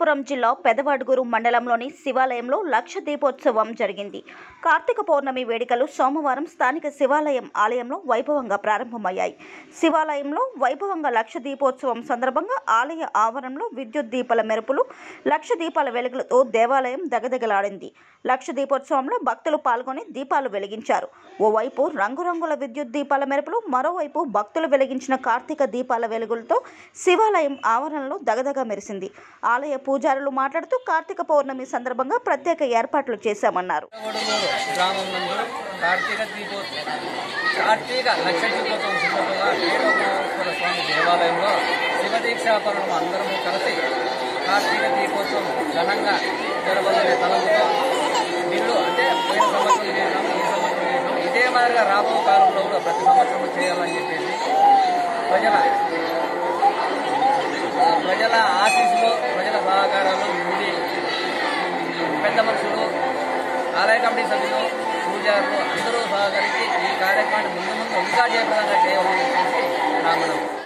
అనంతపురం జిల్లా పెదవడుగురు మండలంలోని శివాలయంలో లక్ష దీపోత్సవం జరిగింది కార్తీక పౌర్ణమి వేడుకలు సోమవారం స్థానిక శివాలయం ఆలయంలో వైభవంగా ప్రారంభమయ్యాయి శివాలయంలో వైభవంగా లక్ష దీపోత్సవం సందర్భంగా ఆలయ ఆవరణలో విద్యుత్ దీపాల మెరుపులు లక్ష దీపాల వెలుగులతో దేవాలయం దగదగలాడింది లక్ష దీపోత్సవంలో భక్తులు పాల్గొని దీపాలు వెలిగించారు ఓవైపు రంగురంగుల విద్యుత్ దీపాల మెరుపులు మరోవైపు భక్తులు వెలిగించిన కార్తీక దీపాల వెలుగులతో శివాలయం ఆవరణలో దగదగ మెరిసింది ఆలయ పూజారులు మాట్లాడుతూ కార్తీక పౌర్ణమి సందర్భంగా ప్రత్యేక ఏర్పాట్లు చేశామన్నారు కొడుమూరు గ్రామం నందు కార్తీక దీపోత్సవం కార్తీక లక్ష దీపోత్సవం సందర్భంగా వేణుగోపాల స్వామి దేవాలయంలో శివదీక్షాపరులు అందరము కలిసి కార్తీక దీపోత్సవం ఘనంగా జరగాలనే తలంపుతో వీళ్ళు అంటే పోయిన సంవత్సరం చేసినాము ఈ సంవత్సరం చేసినాము ఇదే మాదిరిగా రాబో కాలంలో కూడా ప్రతి సంవత్సరం చేయాలని చెప్పేసి ప్రజల ప్రజల ఆశీస్సులు ప్రజల సహకారాలు ఉండి పెద్ద మనుషులు ఆలయ కమిటీ సభ్యులు పూజారులు అందరూ సహకరించి ఈ కార్యక్రమాన్ని ముందు ముందు ఇంకా జయప్రదంగా చేయాలని చెప్పేసి నా మనవి